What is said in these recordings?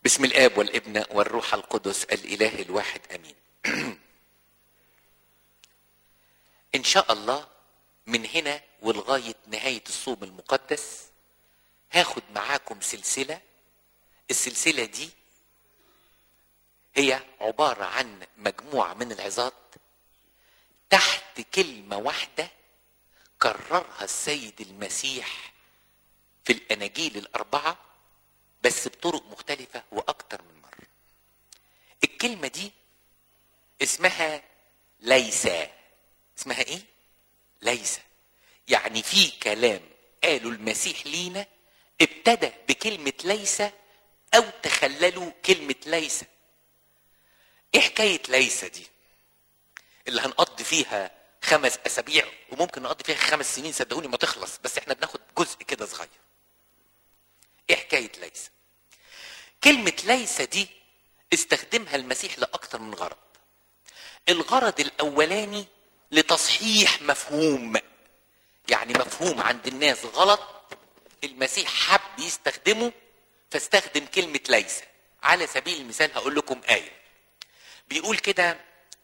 بسم الاب والابن والروح القدس الاله الواحد امين ان شاء الله من هنا ولغايه نهايه الصوم المقدس هاخد معاكم سلسله السلسله دي هي عباره عن مجموعه من العظات تحت كلمه واحده كررها السيد المسيح في الاناجيل الاربعه بس بطرق مختلفه واكتر من مره الكلمه دي اسمها ليس اسمها ايه ليس يعني في كلام قاله المسيح لينا ابتدى بكلمه ليس او تخللوا كلمه ليس ايه حكايه ليس دي اللي هنقضي فيها خمس اسابيع وممكن نقضي فيها خمس سنين صدقوني ما تخلص بس احنا بناخد جزء كده صغير ايه حكايه ليس كلمه ليس دي استخدمها المسيح لاكثر من غرض الغرض الاولاني لتصحيح مفهوم يعني مفهوم عند الناس غلط المسيح حب يستخدمه فاستخدم كلمه ليس على سبيل المثال هقول لكم ايه بيقول كده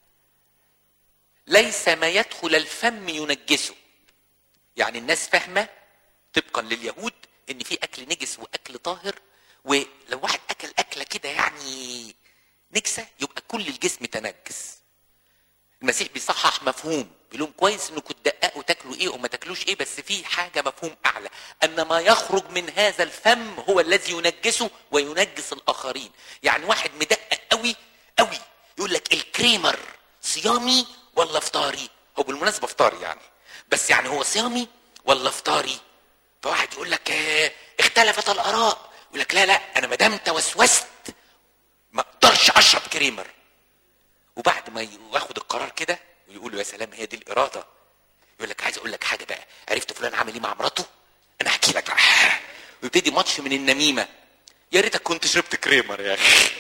ليس ما يدخل الفم ينجسه يعني الناس فاهمه طبقا لليهود ان في اكل نجس واكل طاهر ولو واحد اكل اكله كده يعني نجسه يبقى كل الجسم تنجس المسيح بيصحح مفهوم بيقول لهم كويس انكم تدققوا تاكلوا ايه وما تاكلوش ايه بس في حاجه مفهوم اعلى ان ما يخرج من هذا الفم هو الذي ينجسه وينجس الاخرين يعني واحد مدقق قوي قوي يقول لك الكريمر صيامي ولا فطاري هو بالمناسبه فطاري يعني بس يعني هو صيامي ولا فطاري فواحد يقول لك اه اختلفت الاراء يقول لك لا لا انا ما دام توسوست ما اقدرش اشرب كريمر وبعد ما ياخد القرار كده ويقول له يا سلام هي دي الاراده يقول لك عايز اقول لك حاجه بقى عرفت فلان عامل ايه مع مراته انا احكي لك ويبتدي ماتش من النميمه يا ريتك كنت شربت كريمر يا اخي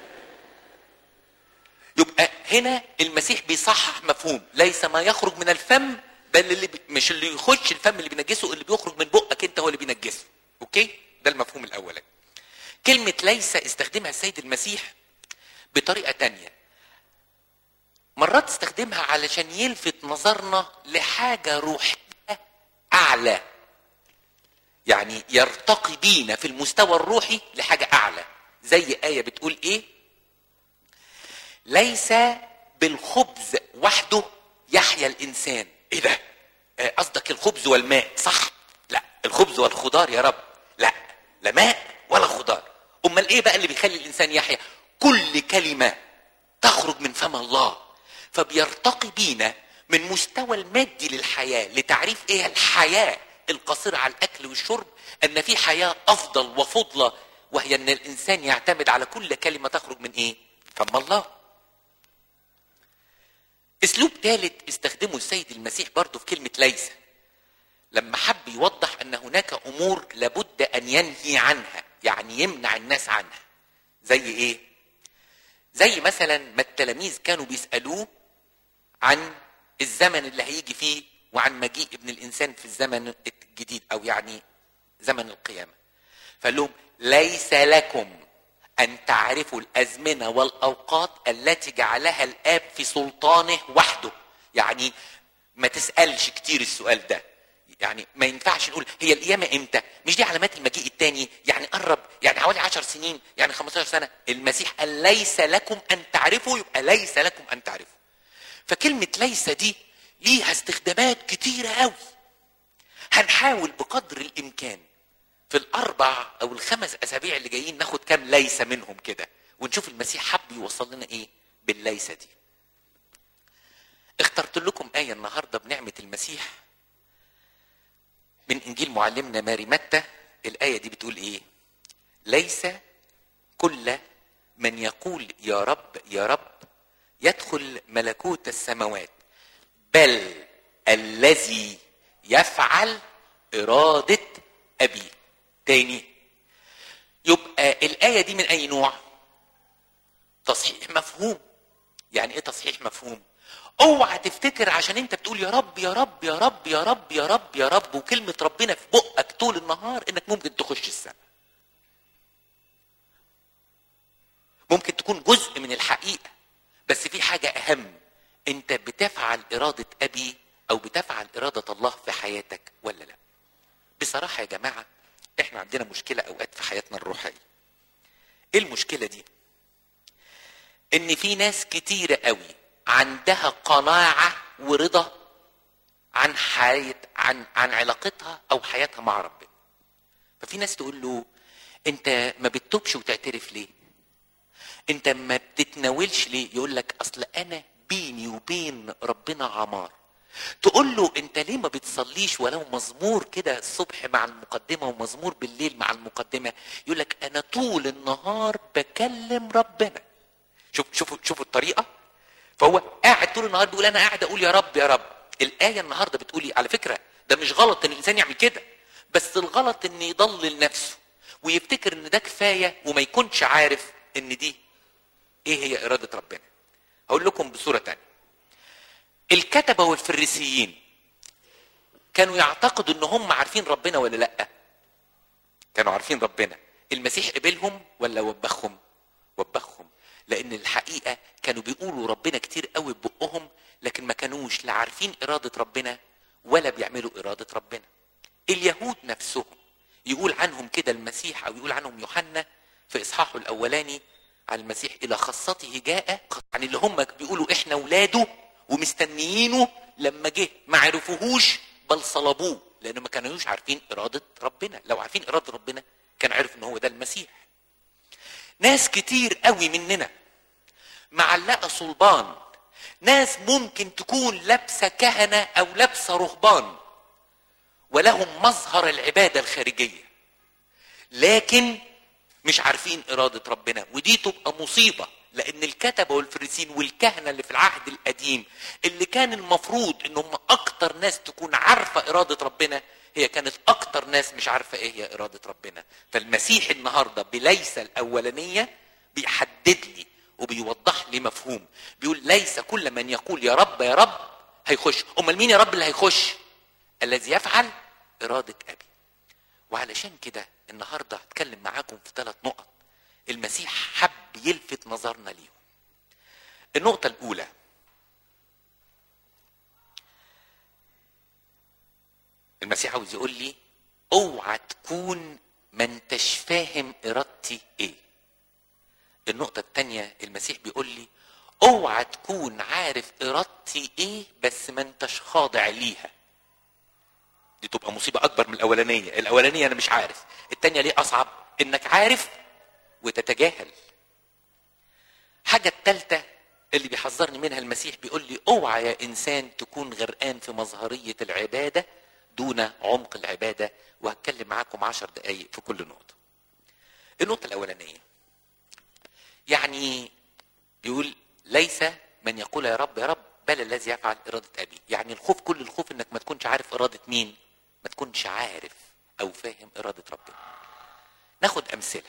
يبقى هنا المسيح بيصحح مفهوم ليس ما يخرج من الفم بل اللي بي... مش اللي يخش الفم اللي بينجسه اللي بيخرج من بقك انت هو اللي بينجسه اوكي ده المفهوم الاولاني كلمة ليس استخدمها السيد المسيح بطريقة تانية مرات استخدمها علشان يلفت نظرنا لحاجة روحية أعلى يعني يرتقي بينا في المستوى الروحي لحاجة أعلى زي آية بتقول إيه ليس بالخبز وحده يحيا الإنسان إيه ده قصدك الخبز والماء صح لا الخبز والخضار يا رب لا لا ماء ولا خضار امال ايه بقى اللي بيخلي الانسان يحيا كل كلمه تخرج من فم الله فبيرتقي بينا من مستوى المادي للحياه لتعريف ايه الحياه القصيره على الاكل والشرب ان في حياه افضل وفضلى وهي ان الانسان يعتمد على كل كلمه تخرج من ايه فم الله اسلوب ثالث استخدمه السيد المسيح برضه في كلمه ليس لما حب يوضح ان هناك امور لابد ان ينهي عنها يعني يمنع الناس عنها زي ايه زي مثلا ما التلاميذ كانوا بيسالوه عن الزمن اللي هيجي فيه وعن مجيء ابن الانسان في الزمن الجديد او يعني زمن القيامه فقال لهم ليس لكم ان تعرفوا الازمنه والاوقات التي جعلها الاب في سلطانه وحده يعني ما تسالش كتير السؤال ده يعني ما ينفعش نقول هي القيامة امتى مش دي علامات المجيء الثاني يعني قرب يعني حوالي عشر سنين يعني 15 سنة المسيح قال ليس لكم أن تعرفوا يبقى ليس لكم أن تعرفوا فكلمة ليس دي ليها استخدامات كتيرة قوي هنحاول بقدر الإمكان في الأربع أو الخمس أسابيع اللي جايين ناخد كام ليس منهم كده ونشوف المسيح حب يوصل لنا إيه بالليسة دي اخترت لكم آية النهاردة بنعمة المسيح من انجيل معلمنا ماري متى الايه دي بتقول ايه ليس كل من يقول يا رب يا رب يدخل ملكوت السماوات بل الذي يفعل اراده ابيه تاني يبقى الايه دي من اي نوع تصحيح مفهوم يعني ايه تصحيح مفهوم اوعى تفتكر عشان انت بتقول يا رب يا رب يا رب يا رب يا رب يا رب وكلمة ربنا في بقك طول النهار انك ممكن تخش السماء. ممكن تكون جزء من الحقيقه بس في حاجه اهم انت بتفعل اراده ابي او بتفعل اراده الله في حياتك ولا لا بصراحه يا جماعه احنا عندنا مشكله اوقات في حياتنا الروحيه ايه المشكله دي ان في ناس كتيره قوي عندها قناعه ورضا عن حياة عن عن علاقتها او حياتها مع ربنا ففي ناس تقول له انت ما بتتوبش وتعترف ليه انت ما بتتناولش ليه يقول لك اصل انا بيني وبين ربنا عمار تقول له انت ليه ما بتصليش ولو مزمور كده الصبح مع المقدمة ومزمور بالليل مع المقدمة يقول لك انا طول النهار بكلم ربنا شوف شوفوا شوفوا الطريقة فهو قاعد طول النهار بيقول انا قاعد اقول يا رب يا رب الآية النهاردة بتقولي على فكرة ده مش غلط ان الانسان يعمل كده بس الغلط ان يضلل نفسه ويفتكر ان ده كفاية وما يكونش عارف ان دي ايه هي ارادة ربنا هقول لكم بصورة تانية الكتبة والفريسيين كانوا يعتقدوا ان هم عارفين ربنا ولا لا كانوا عارفين ربنا المسيح قبلهم ولا وبخهم وبخهم لان الحقيقه كانوا بيقولوا ربنا كتير قوي ببقهم لكن ما كانوش لا عارفين اراده ربنا ولا بيعملوا اراده ربنا اليهود نفسهم يقول عنهم كده المسيح او يقول عنهم يوحنا في اصحاحه الاولاني على المسيح الى خاصته جاء يعني اللي هم بيقولوا احنا اولاده ومستنيينه لما جه ما عرفوهوش بل صلبوه لانه ما كانوش عارفين اراده ربنا لو عارفين اراده ربنا كان عرف ان هو ده المسيح ناس كتير قوي مننا معلقه صلبان ناس ممكن تكون لابسه كهنه او لابسه رهبان ولهم مظهر العباده الخارجيه لكن مش عارفين اراده ربنا ودي تبقى مصيبه لان الكتبه والفريسين والكهنه اللي في العهد القديم اللي كان المفروض ان هم اكتر ناس تكون عارفه اراده ربنا هي كانت اكتر ناس مش عارفه ايه هي اراده ربنا فالمسيح النهارده بليس الاولانيه بيحدد لي وبيوضح لي مفهوم بيقول ليس كل من يقول يا رب يا رب هيخش امال مين يا رب اللي هيخش الذي يفعل اراده ابي وعلشان كده النهارده هتكلم معاكم في ثلاث نقط المسيح حب يلفت نظرنا ليهم النقطة الأولى المسيح عاوز يقول لي اوعى تكون ما انتش فاهم ارادتي ايه النقطة التانية المسيح بيقول لي اوعى تكون عارف ارادتي ايه بس ما انتش خاضع ليها دي تبقى مصيبة اكبر من الاولانية الاولانية انا مش عارف التانية ليه اصعب انك عارف وتتجاهل حاجة التالتة اللي بيحذرني منها المسيح بيقول لي اوعى يا انسان تكون غرقان في مظهرية العبادة دون عمق العبادة وهتكلم معاكم عشر دقايق في كل نقطة النقطة الأولانية يعني يقول ليس من يقول يا رب يا رب بل الذي يفعل إرادة أبي يعني الخوف كل الخوف إنك ما تكونش عارف إرادة مين ما تكونش عارف أو فاهم إرادة ربنا ناخد أمثلة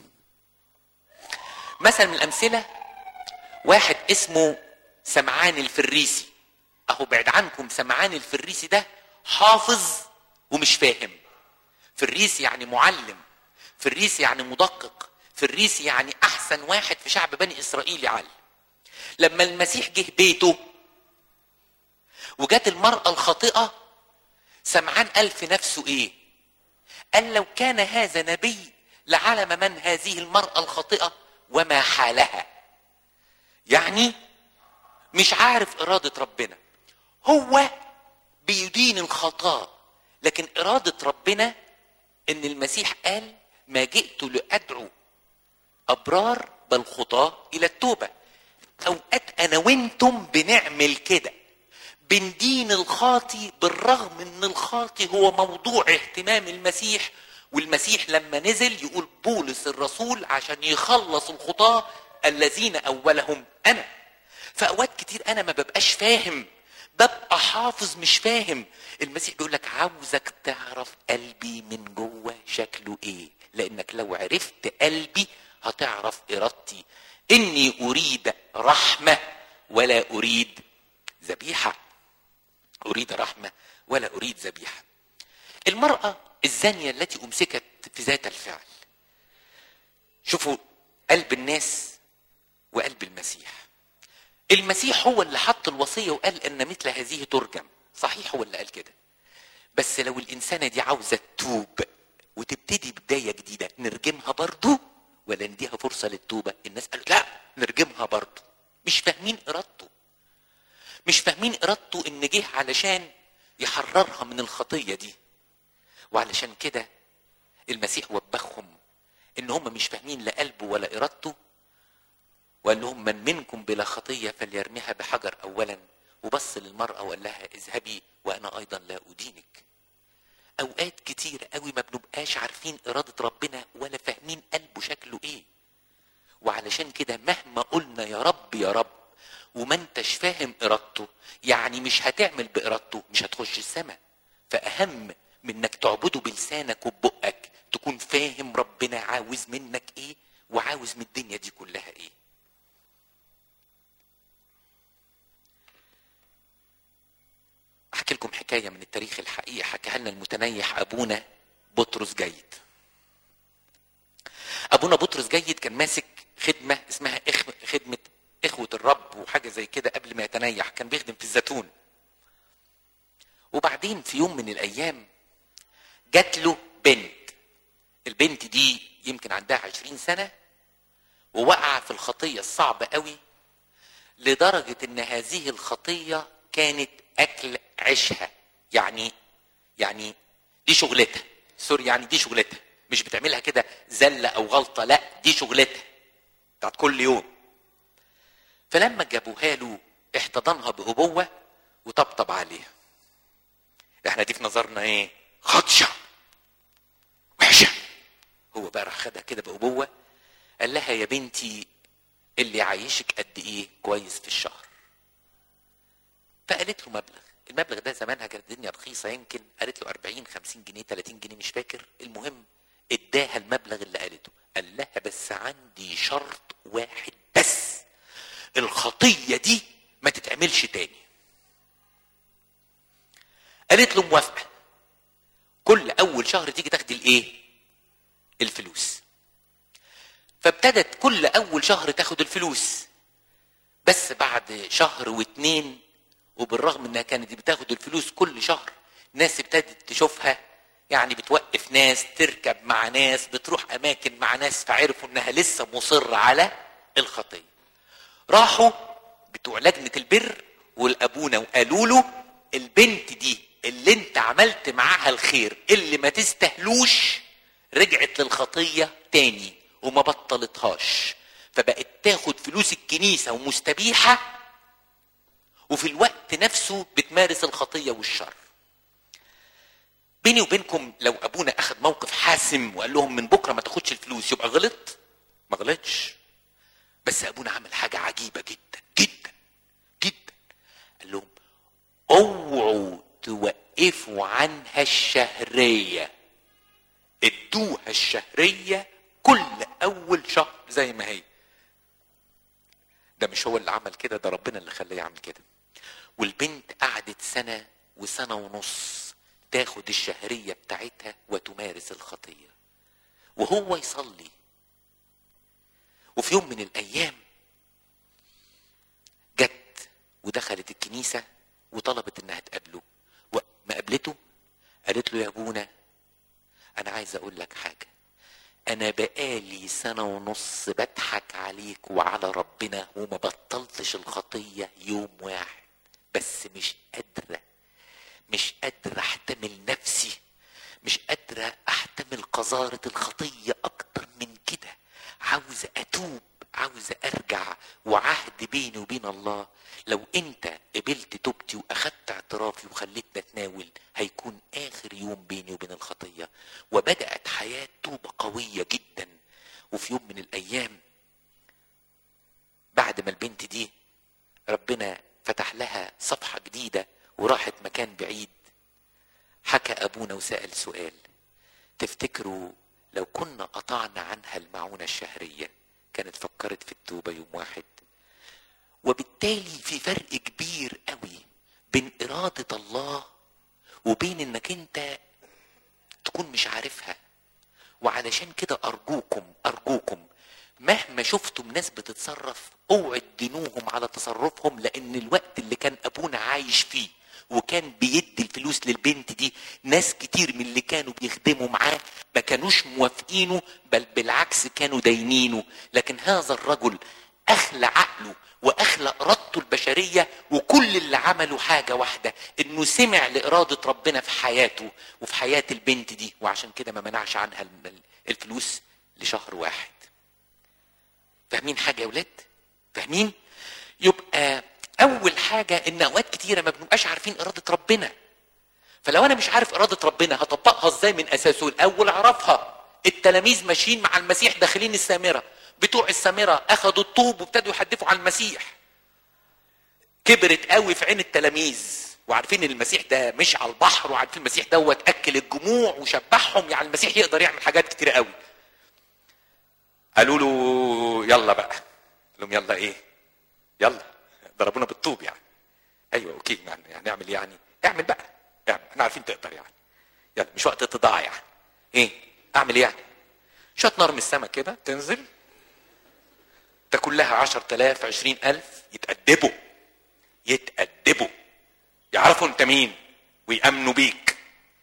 مثلا من الأمثلة واحد اسمه سمعان الفريسي أهو بعد عنكم سمعان الفريسي ده حافظ ومش فاهم فريسي يعني معلم فريسي يعني مدقق فريسي يعني احسن واحد في شعب بني اسرائيل يعلم لما المسيح جه بيته وجات المرأة الخاطئة سمعان قال في نفسه ايه قال لو كان هذا نبي لعلم من هذه المرأة الخاطئة وما حالها يعني مش عارف إرادة ربنا هو بيدين الخطاء لكن إرادة ربنا إن المسيح قال ما جئت لأدعو أبرار بل خطاة إلى التوبة أوقات أنا وأنتم بنعمل كده بندين الخاطي بالرغم ان الخاطي هو موضوع اهتمام المسيح والمسيح لما نزل يقول بولس الرسول عشان يخلص الخطاة الذين اولهم انا فاوقات كتير انا ما ببقاش فاهم ببقى حافظ مش فاهم المسيح بيقول لك عاوزك تعرف قلبي من جوه شكله ايه لانك لو عرفت قلبي هتعرف ارادتي اني اريد رحمه ولا اريد ذبيحه اريد رحمه ولا اريد ذبيحه المراه الزانيه التي امسكت في ذات الفعل شوفوا قلب الناس وقلب المسيح المسيح هو اللي حط الوصيه وقال ان مثل هذه ترجم صحيح هو اللي قال كده بس لو الانسانه دي عاوزه تتوب وتبتدي بدايه جديده نرجمها برضو ولا نديها فرصه للتوبه الناس قالوا لا نرجمها برضو مش فاهمين ارادته مش فاهمين ارادته ان جه علشان يحررها من الخطيه دي وعلشان كده المسيح وبخهم ان هم مش فاهمين لا قلبه ولا ارادته وقال لهم من منكم بلا خطيه فليرميها بحجر اولا وبص للمراه وقال لها اذهبي وانا ايضا لا ادينك اوقات كتير قوي ما بنبقاش عارفين اراده ربنا ولا فاهمين قلبه شكله ايه وعلشان كده مهما قلنا يا رب يا رب وما انتش فاهم ارادته يعني مش هتعمل بارادته مش هتخش السماء فاهم من انك تعبده بلسانك وببقك تكون فاهم ربنا عاوز منك ايه وعاوز من الدنيا دي كلها ايه احكي لكم حكايه من التاريخ الحقيقي حكاها لنا المتنيح ابونا بطرس جيد ابونا بطرس جيد كان ماسك خدمه اسمها إخ... خدمه اخوه الرب وحاجه زي كده قبل ما يتنيح كان بيخدم في الزيتون وبعدين في يوم من الايام جات له بنت البنت دي يمكن عندها عشرين سنه ووقع في الخطيه الصعبه قوي لدرجه ان هذه الخطيه كانت اكل عيشها يعني يعني دي شغلتها سوري يعني دي شغلتها مش بتعملها كده زله او غلطه لا دي شغلتها بتاعت كل يوم فلما جابوها له احتضنها بابوه وطبطب عليها احنا دي في نظرنا ايه خدشه وحشه هو بقى راح خدها كده بابوه قال لها يا بنتي اللي عايشك قد ايه كويس في الشهر فقالت له مبلغ المبلغ ده زمانها كانت الدنيا رخيصة يمكن قالت له 40 50 جنيه 30 جنيه مش فاكر المهم اداها المبلغ اللي قالته قال لها بس عندي شرط واحد بس الخطية دي ما تتعملش تاني قالت له موافقة كل أول شهر تيجي تاخدي الإيه؟ الفلوس فابتدت كل أول شهر تاخد الفلوس بس بعد شهر واتنين وبالرغم انها كانت بتاخد الفلوس كل شهر ناس ابتدت تشوفها يعني بتوقف ناس تركب مع ناس بتروح اماكن مع ناس فعرفوا انها لسه مصرة على الخطية راحوا بتوع لجنة البر والابونا وقالوا له البنت دي اللي انت عملت معاها الخير اللي ما تستهلوش رجعت للخطية تاني وما بطلتهاش فبقت تاخد فلوس الكنيسة ومستبيحة وفي الوقت نفسه بتمارس الخطيه والشر بيني وبينكم لو ابونا اخذ موقف حاسم وقال لهم من بكره ما تاخدش الفلوس يبقى غلط ما غلطش بس ابونا عمل حاجه عجيبه جدا جدا جدا قال لهم اوعوا توقفوا عنها الشهريه ادوها الشهريه كل اول شهر زي ما هي ده مش هو اللي عمل كده ده ربنا اللي خلاه يعمل كده والبنت قعدت سنة وسنة ونص تاخد الشهرية بتاعتها وتمارس الخطية وهو يصلي وفي يوم من الأيام جت ودخلت الكنيسة وطلبت إنها تقابله وما قابلته قالت له يا أبونا أنا عايز أقول لك حاجة أنا بقالي سنة ونص بضحك عليك وعلى ربنا وما بطلتش الخطية يوم واحد بس مش قادرة مش قادرة أحتمل نفسي مش قادرة أحتمل قذارة الخطية أكتر من كده عاوزة أتوب عاوزة أرجع وعهد بيني وبين الله لو أنت قبلت توبتي وأخدت اعترافي وخليتني أتناول هيكون آخر يوم بيني وبين الخطية وبدأت حياة توبة قوية جدا وفي يوم من الأيام بعد ما البنت دي ربنا فتح لها صفحة جديدة وراحت مكان بعيد حكى أبونا وسأل سؤال تفتكروا لو كنا قطعنا عنها المعونة الشهرية كانت فكرت في التوبة يوم واحد وبالتالي في فرق كبير قوي بين إرادة الله وبين إنك أنت تكون مش عارفها وعلشان كده أرجوكم أرجوكم مهما شفتم ناس بتتصرف اوعوا تدينوهم على تصرفهم لان الوقت اللي كان ابونا عايش فيه وكان بيدي الفلوس للبنت دي ناس كتير من اللي كانوا بيخدموا معاه ما كانوش موافقينه بل بالعكس كانوا داينينه لكن هذا الرجل اخلى عقله واخلى ارادته البشريه وكل اللي عمله حاجه واحده انه سمع لاراده ربنا في حياته وفي حياه البنت دي وعشان كده ما منعش عنها الفلوس لشهر واحد فاهمين حاجه يا ولاد فاهمين يبقى اول حاجه ان اوقات كتيره ما بنبقاش عارفين اراده ربنا فلو انا مش عارف اراده ربنا هطبقها ازاي من اساسه الاول اعرفها التلاميذ ماشيين مع المسيح داخلين السامره بتوع السامره اخذوا الطوب وابتدوا يحدفوا على المسيح كبرت قوي في عين التلاميذ وعارفين ان المسيح ده مش على البحر وعارفين المسيح دوت اكل الجموع وشبعهم يعني المسيح يقدر يعمل حاجات كتير قوي قالوا له يلا بقى قال لهم يلا ايه يلا ضربونا بالطوب يعني ايوه اوكي يعني, يعني نعمل يعني اعمل بقى اعمل احنا عارفين تقدر يعني يلا مش وقت اتضاع يعني ايه اعمل ايه يعني شويه نار من السماء كده تنزل تاكل لها عشر تلاف عشرين ألف يتأدبوا يتأدبوا يعرفوا انت مين ويأمنوا بيك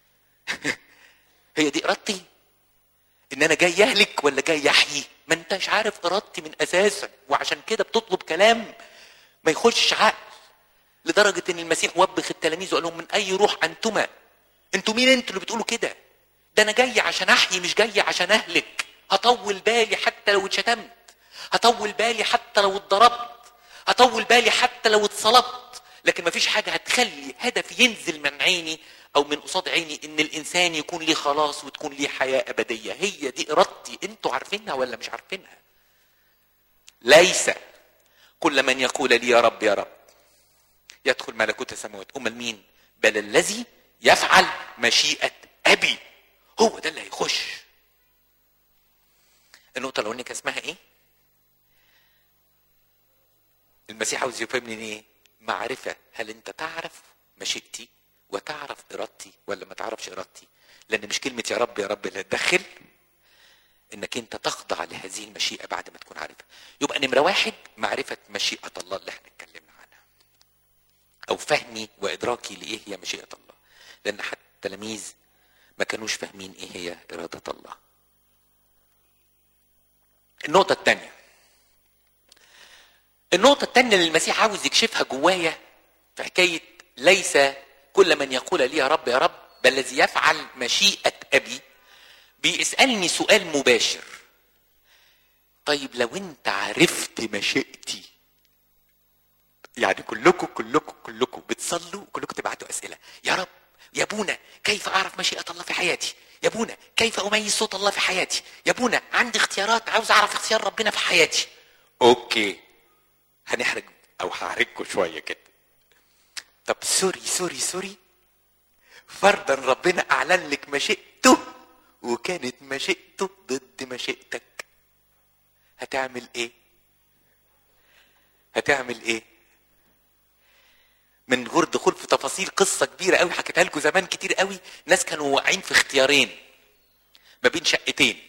هي دي ارادتي ان انا جاي اهلك ولا جاي احيي ما انتش عارف ارادتي من اساسا وعشان كده بتطلب كلام ما يخش عقل لدرجة ان المسيح وبخ التلاميذ وقال لهم من اي روح انتما انتوا مين انتوا اللي بتقولوا كده ده انا جاي عشان احيي مش جاي عشان اهلك هطول بالي حتى لو اتشتمت هطول بالي حتى لو اتضربت هطول بالي حتى لو اتصلبت لكن مفيش حاجة هتخلي هدف ينزل من عيني او من قصاد عيني ان الانسان يكون ليه خلاص وتكون ليه حياة ابدية هي دي ارادتي انتوا عارفينها ولا مش عارفينها ليس كل من يقول لي يا رب يا رب يدخل ملكوت السماوات امال مين بل الذي يفعل مشيئة ابي هو ده اللي هيخش النقطة الأولانية كان اسمها إيه؟ المسيح عاوز يفهمني إيه؟ معرفة هل أنت تعرف مشيئتي وتعرف إرادتي ولا ما تعرفش إرادتي؟ لأن مش كلمة يا رب يا رب اللي تدخل إنك أنت تخضع لهذه المشيئة بعد ما تكون عارفها. يبقى نمرة واحد معرفة مشيئة الله اللي احنا اتكلمنا عنها. أو فهمي وإدراكي لإيه هي مشيئة الله. لأن حتى التلاميذ ما كانوش فاهمين إيه هي إرادة الله. النقطة الثانية النقطة الثانية اللي المسيح عاوز يكشفها جوايا في حكاية ليس كل من يقول لي يا رب يا رب بل الذي يفعل مشيئة أبي بيسألني سؤال مباشر طيب لو أنت عرفت مشيئتي يعني كلكم كلكم كلكم بتصلوا كلكم تبعتوا أسئلة يا رب يا ابونا كيف اعرف مشيئه الله في حياتي يا ابونا كيف اميز صوت الله في حياتي يا ابونا عندي اختيارات عاوز اعرف اختيار ربنا في حياتي اوكي هنحرج او هحرجكم شويه كده طب سوري سوري سوري فرضا ربنا اعلن لك مشيئته وكانت مشيئته ضد مشيئتك هتعمل ايه هتعمل ايه من غير دخول في تفاصيل قصة كبيرة قوي حكيتها لكم زمان كتير قوي ناس كانوا واقعين في اختيارين ما بين شقتين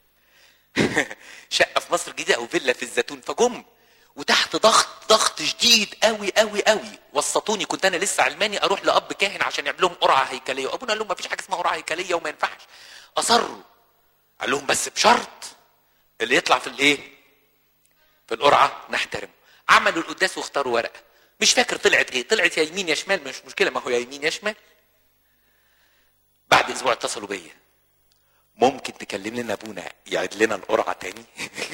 شقة في مصر الجديدة أو فيلا في الزيتون فجم وتحت ضغط ضغط شديد قوي قوي قوي وسطوني كنت انا لسه علماني اروح لاب كاهن عشان يعمل لهم قرعه هيكليه وابونا قال لهم ما فيش حاجه اسمها قرعه هيكليه وما ينفعش اصروا قال لهم بس بشرط اللي يطلع في الايه في القرعه نحترمه عملوا القداس واختاروا ورقه مش فاكر طلعت ايه طلعت يا يمين يا شمال مش مشكله ما هو يا يمين يا شمال بعد اسبوع اتصلوا بيا ممكن تكلم لنا ابونا يعيد لنا القرعه تاني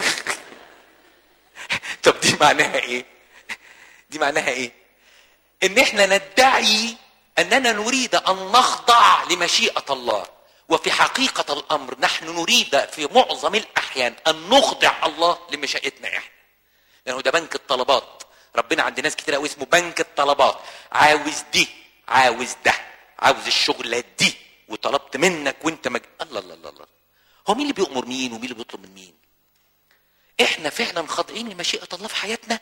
طب دي معناها ايه دي معناها ايه ان احنا ندعي اننا نريد ان نخضع لمشيئه الله وفي حقيقه الامر نحن نريد في معظم الاحيان ان نخضع الله لمشيئتنا احنا لانه ده بنك الطلبات ربنا عند ناس كتير قوي اسمه بنك الطلبات عاوز دي عاوز ده عاوز الشغلة دي وطلبت منك وانت مج... الله الله الله الله هو مين اللي بيأمر مين ومين اللي بيطلب من مين احنا فعلا خاضعين لمشيئة الله في حياتنا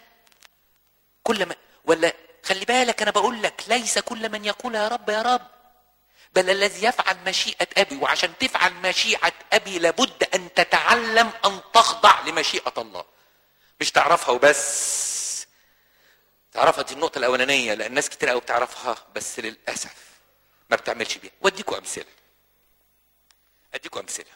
كل ما ولا خلي بالك انا بقول لك ليس كل من يقول يا رب يا رب بل الذي يفعل مشيئة أبي وعشان تفعل مشيئة أبي لابد أن تتعلم أن تخضع لمشيئة الله مش تعرفها وبس تعرفها دي النقطة الأولانية لأن ناس كتير قوي بتعرفها بس للأسف ما بتعملش بيها وأديكوا أمثلة أديكوا أمثلة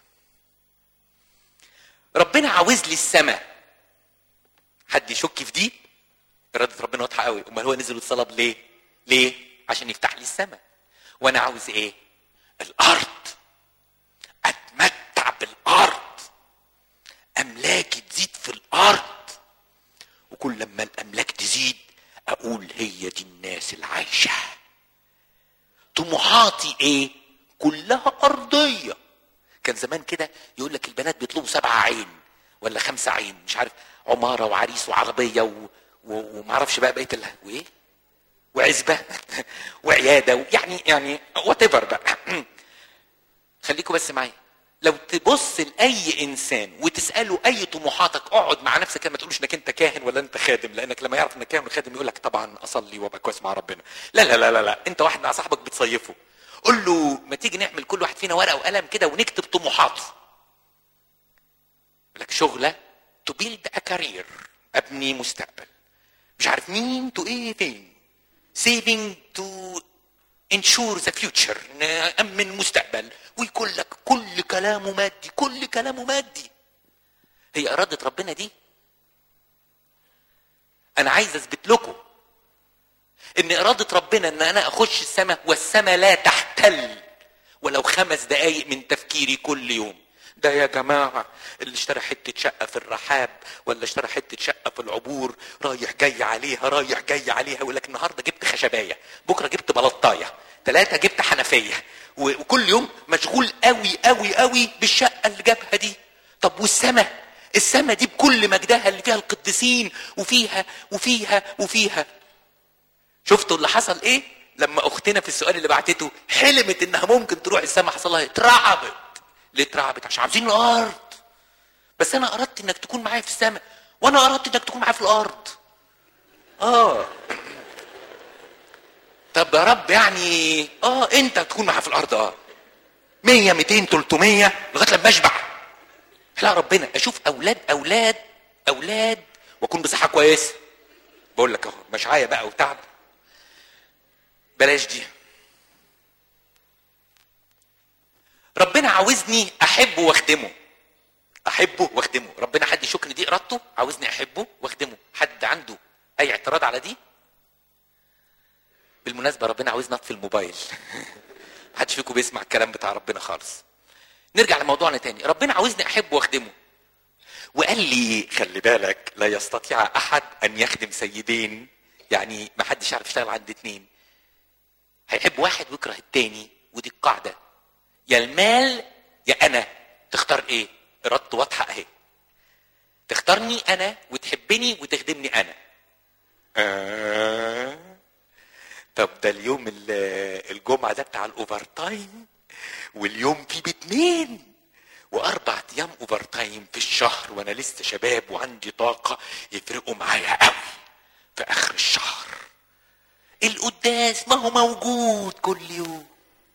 ربنا عاوز لي السماء حد يشك في دي إرادة ربنا واضحة قوي أمال هو نزل الصلب ليه؟ ليه؟ عشان يفتح لي السماء وأنا عاوز إيه؟ الأرض أتمتع بالأرض أملاكي تزيد في الأرض وكل لما الأملاك تزيد أقول هي دي الناس العايشة طموحاتي إيه؟ كلها أرضية كان زمان كده يقول لك البنات بيطلبوا سبعة عين ولا خمسة عين مش عارف عمارة وعريس وعربية و... و... ومعرفش بقى بقية ال... وإيه؟ وعزبة وعيادة و... يعني يعني وات بقى خليكم بس معايا لو تبص لاي انسان وتساله اي طموحاتك اقعد مع نفسك كده ما تقولش انك انت كاهن ولا انت خادم لانك لما يعرف انك كاهن وخادم يقول لك طبعا اصلي وابقى كويس مع ربنا لا لا لا لا, لا. انت واحد مع صاحبك بتصيفه قول له ما تيجي نعمل كل واحد فينا ورقه وقلم كده ونكتب طموحاته يقول لك شغله تو بيلد ا كارير ابني مستقبل مش عارف مين تو ايه فين سيفنج تو انشور ذا فيوتشر نأمن مستقبل ويقول لك كل كلامه مادي كل كلامه مادي هي إرادة ربنا دي أنا عايز أثبت لكم إن إرادة ربنا إن أنا أخش السماء والسماء لا تحتل ولو خمس دقايق من تفكيري كل يوم ده يا جماعة اللي اشترى حتة شقة في الرحاب ولا اشترى حتة شقة في العبور رايح جاي عليها رايح جاي عليها يقول لك النهاردة جبت خشباية بكرة جبت بلطاية ثلاثة جبت حنفية وكل يوم مشغول قوي قوي قوي بالشقة اللي جابها دي طب والسماء السماء دي بكل مجدها اللي فيها القديسين وفيها وفيها وفيها شفتوا اللي حصل ايه لما اختنا في السؤال اللي بعتته حلمت انها ممكن تروح السماء حصل لها اترعبت ليه اترعبت عشان عاوزين الارض بس انا اردت انك تكون معايا في السماء وانا اردت انك تكون معايا في الارض اه طب يا رب يعني اه انت تكون معايا في الارض اه 100 200 300 لغايه لما اشبع لا ربنا اشوف اولاد اولاد اولاد واكون بصحه كويسه بقول لك اهو مشعايه بقى وتعب بلاش دي ربنا عاوزني احبه واخدمه احبه واخدمه ربنا حد يشكني دي ارادته عاوزني احبه واخدمه حد عنده اي اعتراض على دي بالمناسبه ربنا عاوزنا اطفي الموبايل محدش فيكم بيسمع الكلام بتاع ربنا خالص نرجع لموضوعنا تاني ربنا عاوزني احبه واخدمه وقال لي خلي بالك لا يستطيع احد ان يخدم سيدين يعني ما حدش يعرف يشتغل عند اتنين هيحب واحد ويكره التاني ودي القاعده يا المال يا انا تختار ايه ارادته واضحه اهي تختارني انا وتحبني وتخدمني انا آه. طب ده اليوم الجمعه ده بتاع الاوفر تايم واليوم فيه باتنين واربع ايام اوفر تايم في الشهر وانا لسه شباب وعندي طاقه يفرقوا معايا قوي في اخر الشهر القداس ما هو موجود كل يوم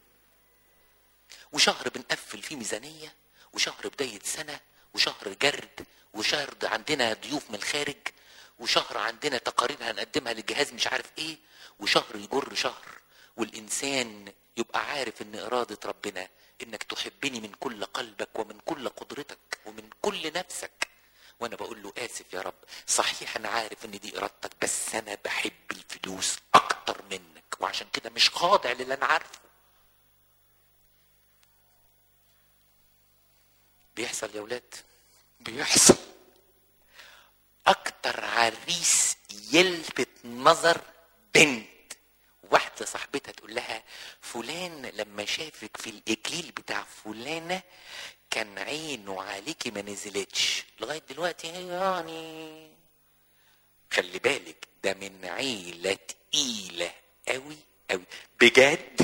وشهر بنقفل فيه ميزانيه وشهر بدايه سنه وشهر جرد وشهر عندنا ضيوف من الخارج وشهر عندنا تقارير هنقدمها للجهاز مش عارف ايه وشهر يجر شهر والانسان يبقى عارف ان اراده ربنا انك تحبني من كل قلبك ومن كل قدرتك ومن كل نفسك وانا بقول له اسف يا رب صحيح انا عارف ان دي ارادتك بس انا بحب الفلوس اكتر منك وعشان كده مش خاضع للي انا عارفه بيحصل يا ولاد بيحصل اكتر عريس يلفت نظر بنت واحدة صاحبتها تقول لها فلان لما شافك في الإكليل بتاع فلانة كان عينه عليكي ما نزلتش لغاية دلوقتي يعني خلي بالك ده من عيلة تقيلة قوي قوي بجد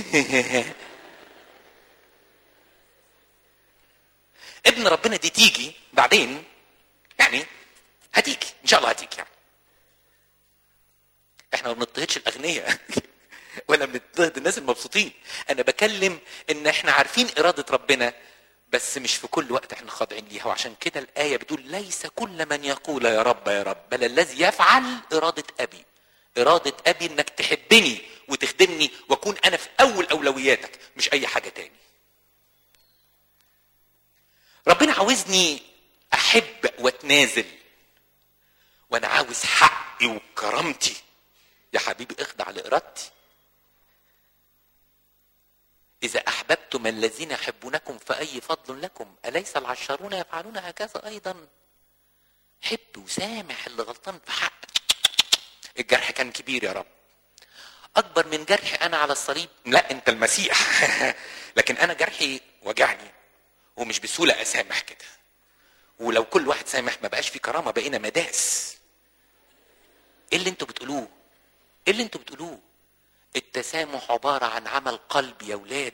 ابن ربنا دي تيجي بعدين يعني هتيجي ان شاء الله هتيجي يعني احنا ما بنضطهدش الاغنياء ولا بنضطهد الناس المبسوطين انا بكلم ان احنا عارفين اراده ربنا بس مش في كل وقت احنا خاضعين ليها وعشان كده الايه بتقول ليس كل من يقول يا رب يا رب بل الذي يفعل اراده ابي اراده ابي انك تحبني وتخدمني واكون انا في اول اولوياتك مش اي حاجه تاني ربنا عاوزني احب واتنازل وانا عاوز حقي وكرامتي يا حبيبي اخضع لارادتي إذا أحببتم الذين يحبونكم فأي فضل لكم أليس العشارون يفعلون هكذا أيضا حب وسامح اللي غلطان في حقك الجرح كان كبير يا رب أكبر من جرحي أنا على الصليب لا أنت المسيح لكن أنا جرحي وجعني ومش بسهولة أسامح كده ولو كل واحد سامح ما بقاش في كرامة بقينا مداس ايه اللي انتوا بتقولوه ايه اللي انتوا بتقولوه التسامح عبارة عن عمل قلب يا ولاد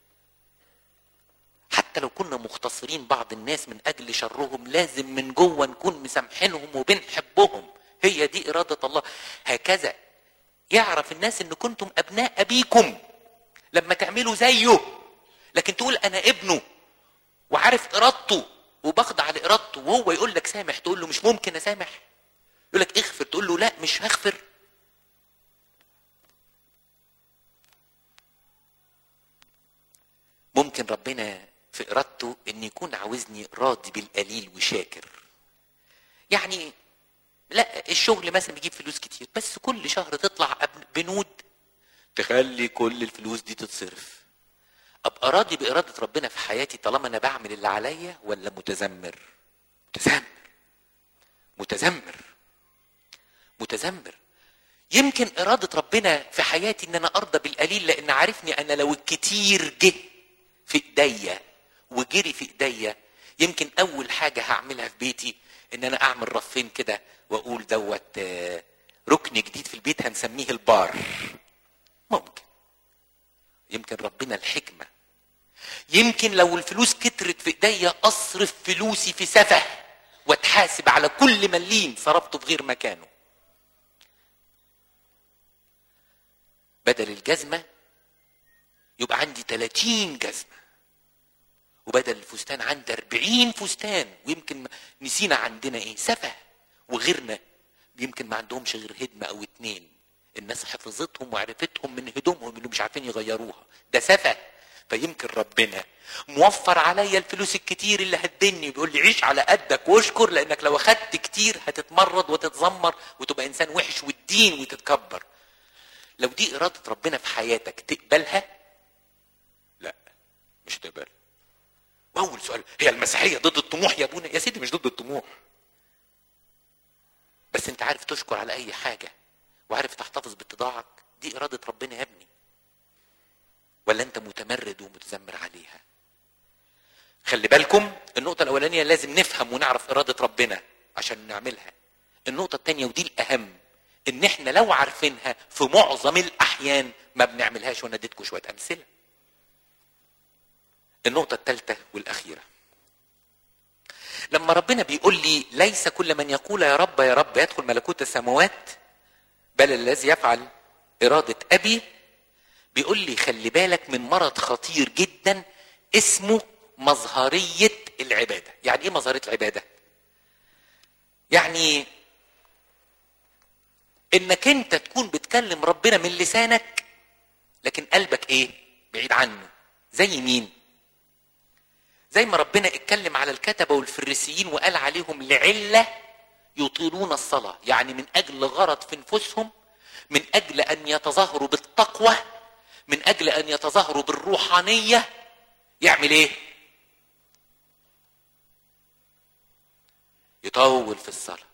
حتى لو كنا مختصرين بعض الناس من أجل شرهم لازم من جوه نكون مسامحينهم وبنحبهم هي دي إرادة الله هكذا يعرف الناس إن كنتم أبناء أبيكم لما تعملوا زيه لكن تقول أنا ابنه وعارف إرادته وبخضع لإرادته وهو يقول لك سامح تقول له مش ممكن أسامح يقول لك اغفر تقول له لا مش هغفر ممكن ربنا في ارادته ان يكون عاوزني راضي بالقليل وشاكر يعني لا الشغل مثلا بيجيب فلوس كتير بس كل شهر تطلع بنود تخلي كل الفلوس دي تتصرف ابقى راضي باراده ربنا في حياتي طالما انا بعمل اللي عليا ولا متذمر متذمر متذمر متذمر يمكن اراده ربنا في حياتي ان انا ارضى بالقليل لان عارفني انا لو الكتير جه في ايديا وجري في ايديا يمكن اول حاجه هعملها في بيتي ان انا اعمل رفين كده واقول دوت ركن جديد في البيت هنسميه البار ممكن يمكن ربنا الحكمه يمكن لو الفلوس كترت في ايديا اصرف فلوسي في سفه واتحاسب على كل مليم صرفته في غير مكانه بدل الجزمه يبقى عندي 30 جزمة وبدل الفستان عندي 40 فستان ويمكن نسينا عندنا ايه سفه وغيرنا يمكن ما عندهمش غير هدمة او اتنين الناس حفظتهم وعرفتهم من هدومهم اللي مش عارفين يغيروها ده سفه فيمكن ربنا موفر عليا الفلوس الكتير اللي هتدني بيقول لي عيش على قدك واشكر لانك لو اخدت كتير هتتمرد وتتذمر وتبقى انسان وحش والدين وتتكبر لو دي اراده ربنا في حياتك تقبلها لا مش تقبل واول سؤال هي المسيحيه ضد الطموح يا ابونا يا سيدي مش ضد الطموح بس انت عارف تشكر على اي حاجه وعارف تحتفظ باتضاعك دي اراده ربنا يا ابني ولا انت متمرد ومتذمر عليها خلي بالكم النقطة الأولانية لازم نفهم ونعرف إرادة ربنا عشان نعملها النقطة الثانية ودي الأهم إن إحنا لو عارفينها في معظم الأحيان ما بنعملهاش وأنا اديتكم شوية أمثلة النقطة الثالثة والأخيرة لما ربنا بيقول لي ليس كل من يقول يا رب يا رب يدخل ملكوت السماوات بل الذي يفعل إرادة أبي بيقول لي خلي بالك من مرض خطير جدا اسمه مظهرية العبادة يعني ايه مظهرية العبادة يعني انك انت تكون بتكلم ربنا من لسانك لكن قلبك ايه بعيد عنه زي مين زي ما ربنا اتكلم على الكتبة والفريسيين وقال عليهم لعلة يطيلون الصلاة يعني من أجل غرض في نفوسهم من أجل أن يتظاهروا بالتقوى من أجل أن يتظاهروا بالروحانية يعمل إيه؟ يطول في الصلاة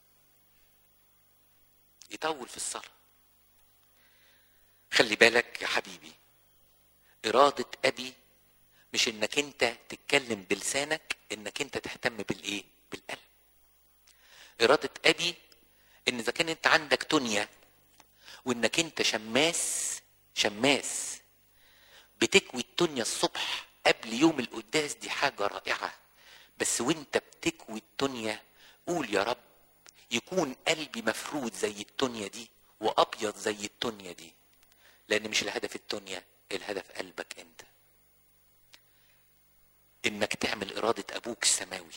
يطول في الصلاة خلي بالك يا حبيبي إرادة أبي مش انك انت تتكلم بلسانك انك انت تهتم بالايه بالقلب ارادة ابي ان اذا كان انت عندك تونيا وانك انت شماس شماس بتكوي التونيا الصبح قبل يوم القداس دي حاجة رائعة بس وانت بتكوي التونيا قول يا رب يكون قلبي مفرود زي التونيا دي وابيض زي التونيا دي لان مش الهدف الدنيا الهدف قلبك انت انك تعمل اراده ابوك السماوي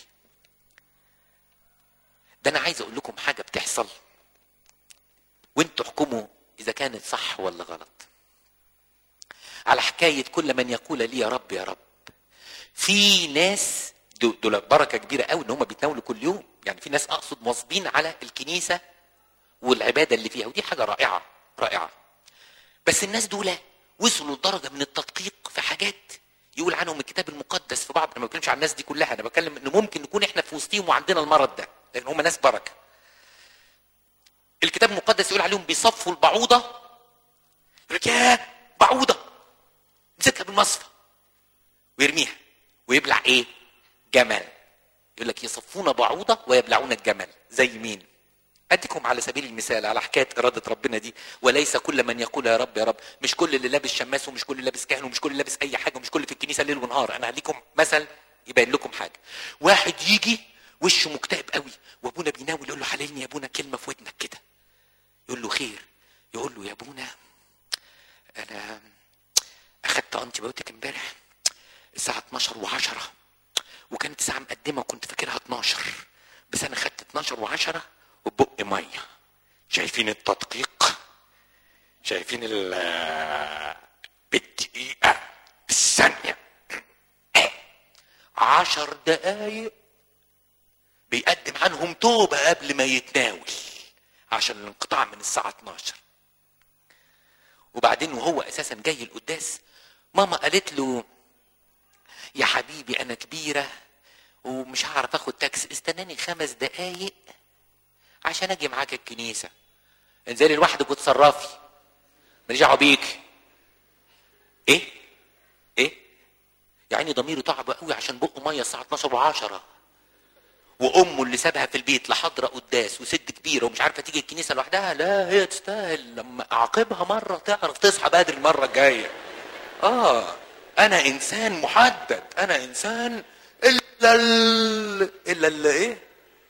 ده انا عايز اقول لكم حاجه بتحصل وانتوا احكموا اذا كانت صح ولا غلط على حكايه كل من يقول لي يا رب يا رب في ناس دول بركه كبيره قوي ان هم بيتناولوا كل يوم يعني في ناس اقصد مواظبين على الكنيسه والعباده اللي فيها ودي حاجه رائعه رائعه بس الناس دول وصلوا لدرجه من التدقيق في حاجات يقول عنهم الكتاب المقدس في بعض انا ما بتكلمش عن الناس دي كلها انا بتكلم انه ممكن نكون احنا في وسطهم وعندنا المرض ده لان هم ناس بركه الكتاب المقدس يقول عليهم بيصفوا البعوضه يقول لك يا بعوضه يمسكها بالمصفى ويرميها ويبلع ايه؟ جمل يقول لك يصفون بعوضه ويبلعون الجمل زي مين؟ اديكم على سبيل المثال على حكايه اراده ربنا دي وليس كل من يقول يا رب يا رب مش كل اللي لابس شماس ومش كل اللي لابس كاهن ومش كل اللي لابس اي حاجه ومش كل في الكنيسه ليل ونهار انا هديكم مثل يبين لكم حاجه واحد يجي وشه مكتئب قوي وابونا بيناول يقول له حللني يا ابونا كلمه في ودنك كده يقول له خير يقول له يا ابونا انا اخدت انتي بايوتيك امبارح الساعه 12 و10 وكانت الساعه مقدمه وكنت فاكرها 12 بس انا خدت 12 و10 وبق ميه شايفين التدقيق شايفين ال بالدقيقه بالثانيه عشر دقايق بيقدم عنهم توبة قبل ما يتناول عشان الانقطاع من الساعة 12 وبعدين وهو أساسا جاي القداس ماما قالت له يا حبيبي أنا كبيرة ومش هعرف اخد تاكس استناني خمس دقايق عشان اجي معاك الكنيسة انزلي لوحدك وتصرفي ماليش دعوه بيك ايه ايه يعني ضميره تعب قوي عشان بقه ميه الساعه 12 و10 وامه اللي سابها في البيت لا حاضره قداس وست كبيره ومش عارفه تيجي الكنيسه لوحدها لا هي تستاهل لما اعاقبها مره تعرف تصحى بدري المره الجايه اه انا انسان محدد انا انسان الا ال... الا ال... ايه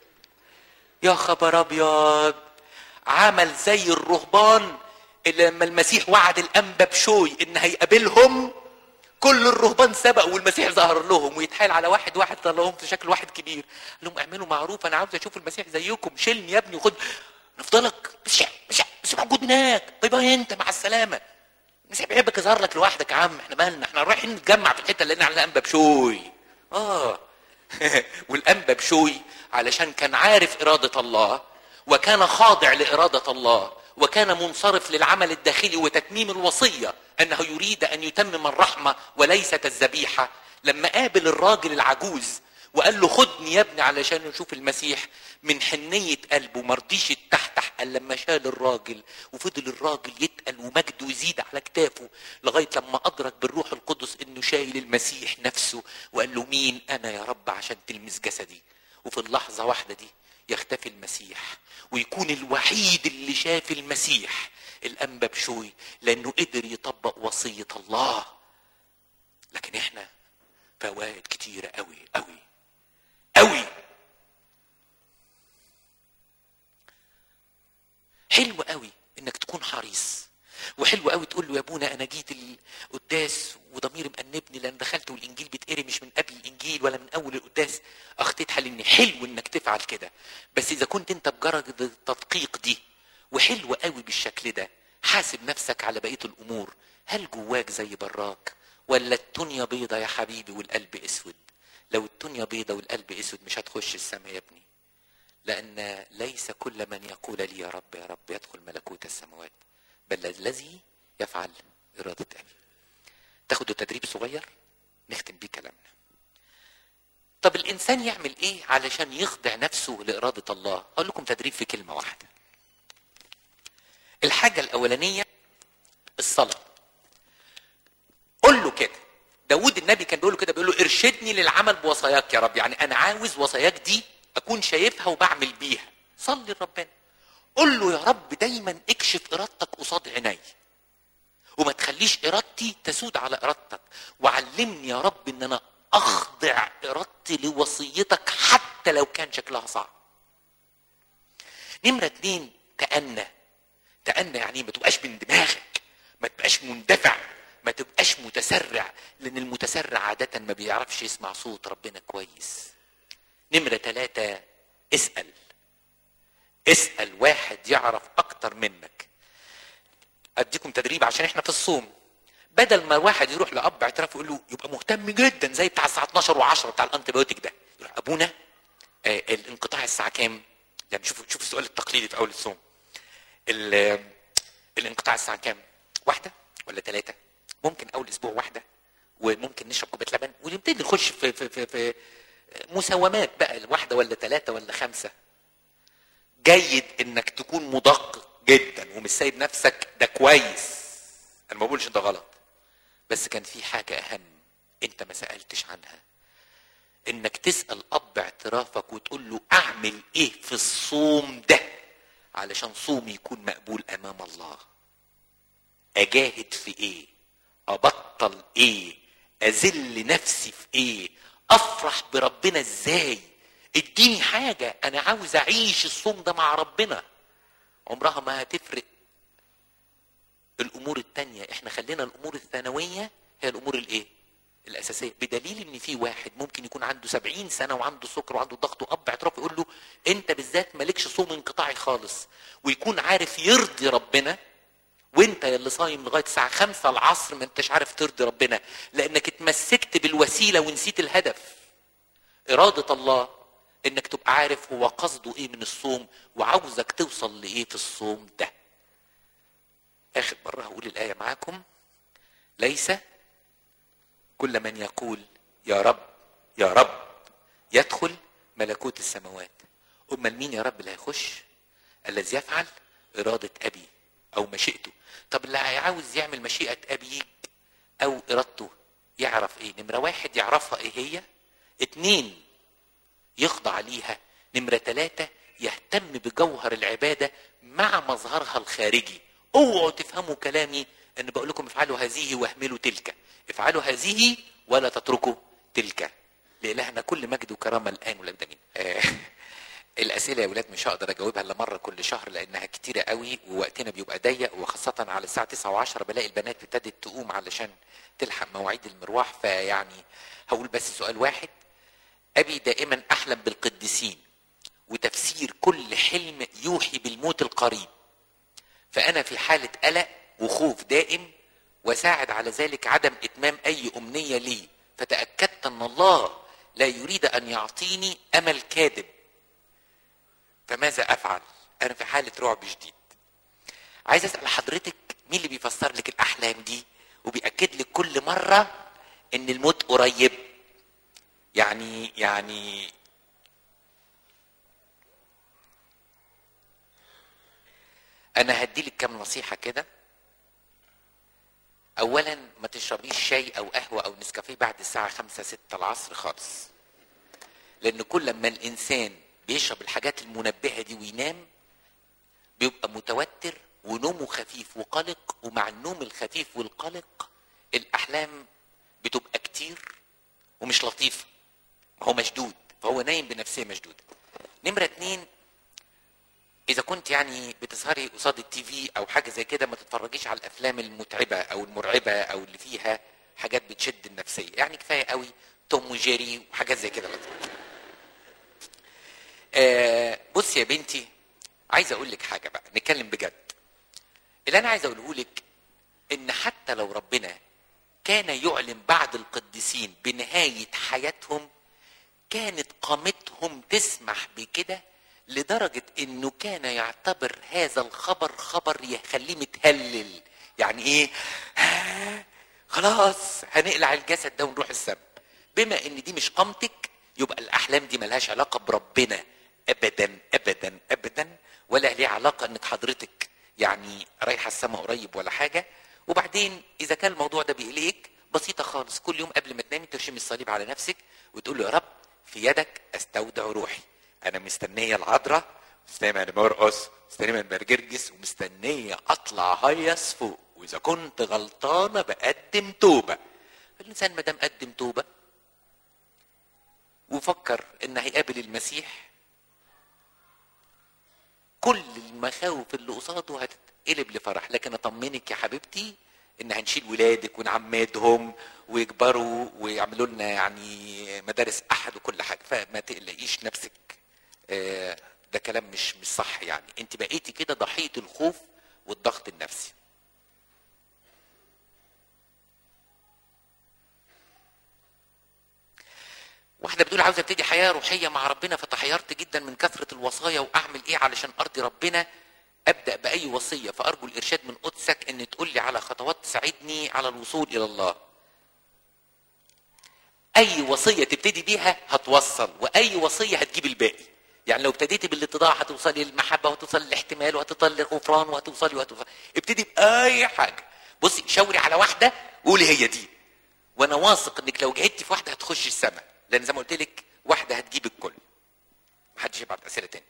يا خبر ابيض عمل زي الرهبان اللي لما المسيح وعد الانبا بشوي ان هيقابلهم كل الرهبان سبقوا والمسيح ظهر لهم ويتحايل على واحد واحد طلعهم في شكل واحد كبير قال لهم اعملوا معروف انا عاوز اشوف المسيح زيكم شيلني يا ابني وخد نفضلك مش مش مش موجود هناك طيب انت مع السلامه المسيح بيحبك يظهر لك لوحدك يا عم احنا مالنا احنا رايحين نتجمع في الحته اللي لنا على انبا بشوي اه والانبا بشوي علشان كان عارف اراده الله وكان خاضع لاراده الله وكان منصرف للعمل الداخلي وتتميم الوصيه انه يريد ان يتمم الرحمه وليست الذبيحه لما قابل الراجل العجوز وقال له خدني يا ابني علشان نشوف المسيح من حنية قلبه مرضيش يتحتح قال لما شال الراجل وفضل الراجل يتقل ومجده يزيد على كتافه لغاية لما أدرك بالروح القدس إنه شايل المسيح نفسه وقال له مين أنا يا رب عشان تلمس جسدي وفي اللحظة واحدة دي يختفي المسيح ويكون الوحيد اللي شاف المسيح الأنبا بشوي لأنه قدر يطبق وصية الله لكن احنا فوائد كتيرة قوي قوي قوي حلو قوي انك تكون حريص وحلو قوي تقول له يا ابونا انا جيت القداس وضميري مأنبني لان دخلت والانجيل بيتقري مش من قبل الانجيل ولا من اول القداس اخطيت حلني حلو انك تفعل كده بس اذا كنت انت بجرد التدقيق دي وحلو قوي بالشكل ده حاسب نفسك على بقيه الامور هل جواك زي براك ولا الدنيا بيضة يا حبيبي والقلب اسود لو الدنيا بيضة والقلب اسود مش هتخش السماء يا ابني لان ليس كل من يقول لي يا رب يا رب يدخل ملكوت السماوات بل الذي يفعل إرادة أبي تاخدوا تدريب صغير نختم بيه كلامنا طب الإنسان يعمل إيه علشان يخضع نفسه لإرادة الله أقول لكم تدريب في كلمة واحدة الحاجة الأولانية الصلاة قول له كده داود النبي كان بيقول له كده بيقول له ارشدني للعمل بوصاياك يا رب يعني أنا عاوز وصاياك دي أكون شايفها وبعمل بيها صلي لربنا قول له يا رب دايما اكشف ارادتك قصاد عيني وما تخليش ارادتي تسود على ارادتك وعلمني يا رب ان انا اخضع ارادتي لوصيتك حتى لو كان شكلها صعب نمرة اتنين تأنى تأنى يعني ما تبقاش من دماغك ما تبقاش مندفع ما تبقاش متسرع لان المتسرع عادة ما بيعرفش يسمع صوت ربنا كويس نمرة ثلاثة اسأل اسأل واحد يعرف اكتر منك اديكم تدريب عشان احنا في الصوم بدل ما الواحد يروح لاب اعتراف يقول له يبقى مهتم جدا زي بتاع الساعه 12 و10 بتاع الانتيبيوتيك ده يروح ابونا آه الانقطاع الساعه كام؟ يعني شوفوا شوفوا السؤال التقليدي في اول الصوم الانقطاع الساعه كام؟ واحده ولا ثلاثه؟ ممكن اول اسبوع واحده وممكن نشرب كوبايه لبن ونبتدي نخش في في في, في مساومات بقى واحده ولا ثلاثه ولا خمسه جيد انك تكون مدقق جدا ومش سايب نفسك ده كويس انا ما بقولش ده غلط بس كان في حاجه اهم انت ما سالتش عنها انك تسال اب اعترافك وتقول له اعمل ايه في الصوم ده علشان صومي يكون مقبول امام الله اجاهد في ايه ابطل ايه اذل نفسي في ايه افرح بربنا ازاي اديني حاجه انا عاوز اعيش الصوم ده مع ربنا عمرها ما هتفرق الامور التانية احنا خلينا الامور الثانوية هي الامور الايه الاساسية بدليل ان في واحد ممكن يكون عنده سبعين سنة وعنده سكر وعنده ضغط واب اعتراف يقول له انت بالذات مالكش صوم انقطاعي خالص ويكون عارف يرضي ربنا وانت اللي صايم لغايه الساعه خمسة العصر ما انتش عارف ترضي ربنا لانك اتمسكت بالوسيله ونسيت الهدف اراده الله انك تبقى عارف هو قصده ايه من الصوم وعاوزك توصل لايه في الصوم ده اخر مره هقول الايه معاكم ليس كل من يقول يا رب يا رب يدخل ملكوت السماوات امال مين يا رب اللي هيخش الذي يفعل اراده ابي او مشيئته طب اللي عاوز يعمل مشيئه ابي او ارادته يعرف ايه نمره واحد يعرفها ايه هي اتنين يخضع ليها نمرة ثلاثة يهتم بجوهر العبادة مع مظهرها الخارجي اوعوا تفهموا كلامي ان بقول لكم افعلوا هذه واهملوا تلك افعلوا هذه ولا تتركوا تلك لإلهنا كل مجد وكرامة الآن ولا من آه الأسئلة يا ولاد مش هقدر أجاوبها إلا مرة كل شهر لأنها كتيرة قوي ووقتنا بيبقى ضيق وخاصة على الساعة 9 و10 بلاقي البنات ابتدت تقوم علشان تلحق مواعيد المروح فيعني هقول بس سؤال واحد أبي دائما أحلم بالقديسين وتفسير كل حلم يوحي بالموت القريب فأنا في حالة قلق وخوف دائم وساعد على ذلك عدم إتمام أي أمنية لي فتأكدت أن الله لا يريد أن يعطيني أمل كاذب فماذا أفعل؟ أنا في حالة رعب شديد عايز أسأل حضرتك مين اللي بيفسر لك الأحلام دي وبيأكد لك كل مرة إن الموت قريب يعني يعني انا هديلك كام نصيحه كده اولا ما تشربيش شاي او قهوه او نسكافيه بعد الساعه خمسة ستة العصر خالص لان كل ما الانسان بيشرب الحاجات المنبهه دي وينام بيبقى متوتر ونومه خفيف وقلق ومع النوم الخفيف والقلق الاحلام بتبقى كتير ومش لطيفه هو مشدود فهو نايم بنفسيه مشدوده نمره اتنين اذا كنت يعني بتسهري قصاد التي في او حاجه زي كده ما تتفرجيش على الافلام المتعبه او المرعبه او اللي فيها حاجات بتشد النفسيه يعني كفايه قوي توم وجيري وحاجات زي كده آه بص يا بنتي عايز اقول لك حاجه بقى نتكلم بجد اللي انا عايز اقوله لك ان حتى لو ربنا كان يعلن بعد القديسين بنهايه حياتهم كانت قامتهم تسمح بكده لدرجة انه كان يعتبر هذا الخبر خبر يخليه متهلل يعني ايه آه خلاص هنقلع الجسد ده ونروح السما بما ان دي مش قامتك يبقى الاحلام دي ملهاش علاقة بربنا ابدا ابدا ابدا ولا ليه علاقة انك حضرتك يعني رايحة السما قريب ولا حاجة وبعدين اذا كان الموضوع ده بيقلقك بسيطة خالص كل يوم قبل ما تنامي ترشمي الصليب على نفسك وتقول له يا رب في يدك استودع روحي انا مستنيه العذراء مستنيه من مرقص مستنيه من برجرجس ومستنيه اطلع هيص فوق واذا كنت غلطانه بقدم توبه الانسان ما دام قدم توبه وفكر ان هيقابل المسيح كل المخاوف اللي قصاده هتتقلب لفرح لكن اطمنك يا حبيبتي ان هنشيل ولادك ونعمدهم ويكبروا ويعملوا لنا يعني مدارس احد وكل حاجه فما تقلقيش نفسك آه، ده كلام مش مش صح يعني انت بقيتي كده ضحيه الخوف والضغط النفسي واحده بتقول عاوزه ابتدي حياه روحيه مع ربنا فتحيرت جدا من كثره الوصايا واعمل ايه علشان ارضي ربنا ابدا باي وصيه فارجو الارشاد من قدسك ان تقول لي على خطوات تساعدني على الوصول الى الله اي وصيه تبتدي بيها هتوصل واي وصيه هتجيب الباقي يعني لو ابتديتي بالاتضاع هتوصلي للمحبه وهتوصلي للاحتمال وهتوصلي للغفران وهتوصلي وهتوصلي ابتدي باي حاجه بصي شاوري على واحده وقولي هي دي وانا واثق انك لو جهدتي في واحده هتخش السماء لان زي ما قلت لك واحده هتجيب الكل محدش يبعت اسئله تاني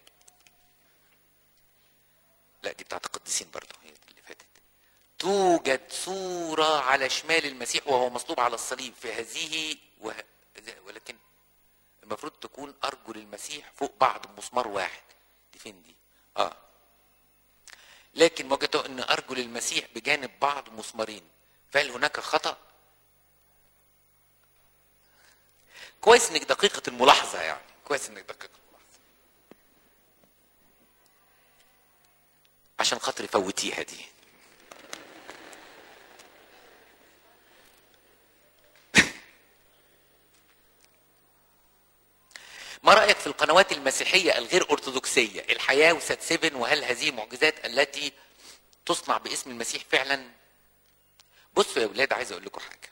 لا دي بتاعت القديسين برضه هي اللي فاتت توجد صورة على شمال المسيح وهو مصلوب على الصليب في هذه وه... ولكن المفروض تكون أرجل المسيح فوق بعض بمسمار واحد دي فين دي؟ اه لكن وجدوا أن أرجل المسيح بجانب بعض مسمارين فهل هناك خطأ؟ كويس انك دقيقة الملاحظة يعني كويس انك دقيقة الملاحظة عشان خاطري فوتيها دي ما رأيك في القنوات المسيحية الغير أرثوذكسية الحياة وسات سيفن وهل هذه معجزات التي تصنع باسم المسيح فعلا بصوا يا ولاد عايز أقول لكم حاجة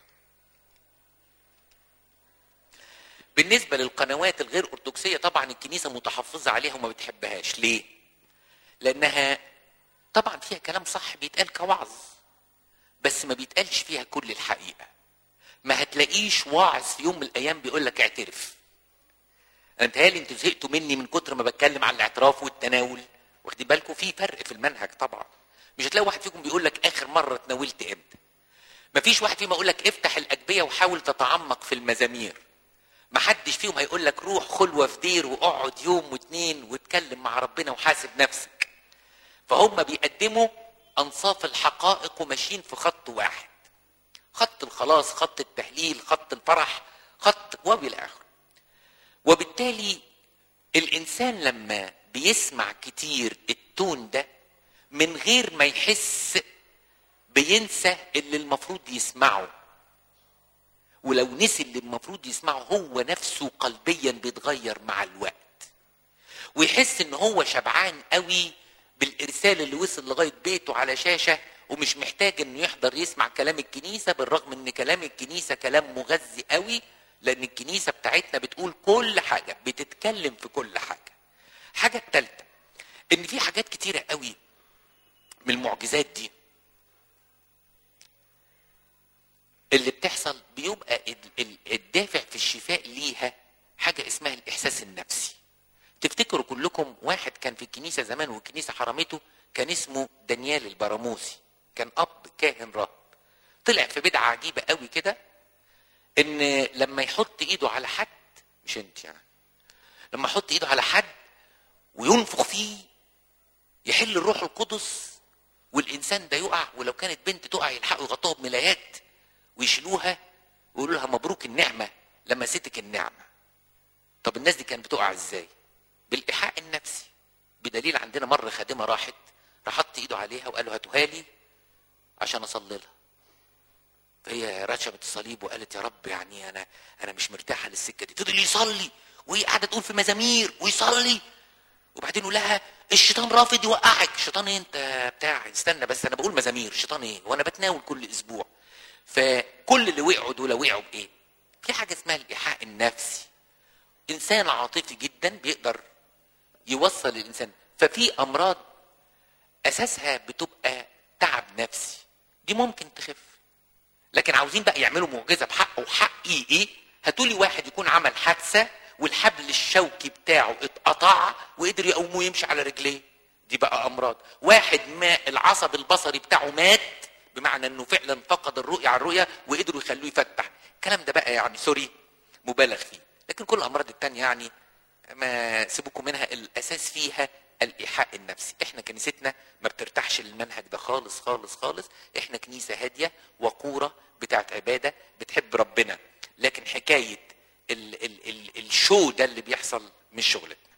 بالنسبة للقنوات الغير أرثوذكسية طبعا الكنيسة متحفظة عليها وما بتحبهاش ليه؟ لأنها طبعا فيها كلام صح بيتقال كوعظ بس ما بيتقالش فيها كل الحقيقة ما هتلاقيش واعظ في يوم من الأيام بيقول لك اعترف انت هالي انتوا زهقتوا مني من كتر ما بتكلم عن الاعتراف والتناول واخدين بالكم في فرق في المنهج طبعا مش هتلاقي واحد فيكم بيقول لك اخر مره تناولت امتى مفيش واحد فيهم يقول لك افتح الاجبيه وحاول تتعمق في المزامير محدش فيهم هيقول لك روح خلوه في دير واقعد يوم واتنين واتكلم مع ربنا وحاسب نفسك فهم بيقدموا انصاف الحقائق وماشيين في خط واحد خط الخلاص خط التهليل خط الفرح خط وبالى اخره وبالتالي الانسان لما بيسمع كتير التون ده من غير ما يحس بينسى اللي المفروض يسمعه ولو نسي اللي المفروض يسمعه هو نفسه قلبيا بيتغير مع الوقت ويحس ان هو شبعان قوي بالارسال اللي وصل لغايه بيته على شاشه ومش محتاج انه يحضر يسمع كلام الكنيسه بالرغم ان كلام الكنيسه كلام مغذي قوي لان الكنيسه بتاعتنا بتقول كل حاجه بتتكلم في كل حاجه حاجه الثالثه ان في حاجات كتيره قوي من المعجزات دي اللي بتحصل بيبقى الدافع في الشفاء ليها حاجه اسمها الاحساس النفسي تفتكروا كلكم واحد كان في الكنيسه زمان والكنيسه حرمته كان اسمه دانيال البراموسي كان اب كاهن راهب طلع في بدعه عجيبه قوي كده ان لما يحط ايده على حد مش انت يعني لما يحط ايده على حد وينفخ فيه يحل الروح القدس والانسان ده يقع ولو كانت بنت تقع يلحقوا يغطوها بملايات ويشيلوها ويقولوا لها مبروك النعمه لمستك النعمه طب الناس دي كانت بتقع ازاي بالايحاء النفسي بدليل عندنا مره خادمه راحت راح حط ايده عليها وقال له هاتوها لي عشان اصلي لها فهي رشمت الصليب وقالت يا رب يعني انا انا مش مرتاحه للسكه دي فضل يصلي وهي قاعده تقول في مزامير ويصلي وبعدين يقول لها الشيطان رافض يوقعك الشيطان ايه انت بتاع استنى بس انا بقول مزامير الشيطان ايه وانا بتناول كل اسبوع فكل اللي وقعوا دول وقعوا بايه في حاجه اسمها الايحاء النفسي انسان عاطفي جدا بيقدر يوصل الانسان ففي امراض اساسها بتبقى تعب نفسي دي ممكن تخف لكن عاوزين بقى يعملوا معجزه بحق وحقي ايه هاتولي واحد يكون عمل حادثه والحبل الشوكي بتاعه اتقطع وقدر يقوم ويمشي على رجليه دي بقى امراض واحد ما العصب البصري بتاعه مات بمعنى انه فعلا فقد الرؤيه على الرؤيه وقدروا يخلوه يفتح الكلام ده بقى يعني سوري مبالغ فيه لكن كل الامراض التانية يعني ما سيبوكم منها الاساس فيها الايحاء النفسي احنا كنيستنا ما بترتاحش للمنهج ده خالص خالص خالص احنا كنيسه هاديه وقوره بتاعت عباده بتحب ربنا لكن حكايه ال ال ال الشو ده اللي بيحصل مش شغلتنا